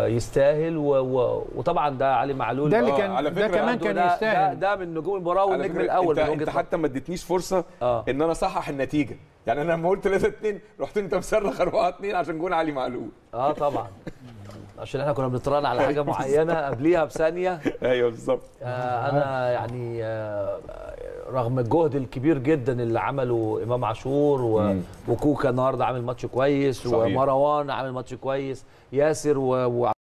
ويستاهل و... و... وطبعا ده علي معلول ده اللي آه، كان على ده فكرة كمان عنده كان ده- يستاهل ده, ده من نجوم المباراه على والنجم فكرة الاول انت, من انت وجهه حتى ما اديتنيش فرصه آه. ان انا اصحح النتيجه يعني انا لما قلت 3 2 رحت انت مصرخ 4 2 عشان جون علي معلول اه طبعا عشان احنا كنا بنتراهن على حاجه معينه قبليها بثانيه ايوه بالظبط آه انا يعني آه رغم الجهد الكبير جدا اللي عمله امام عاشور و... مم. وكوكا النهارده عامل ماتش كويس صحيح. ومروان عامل ماتش كويس ياسر و... و...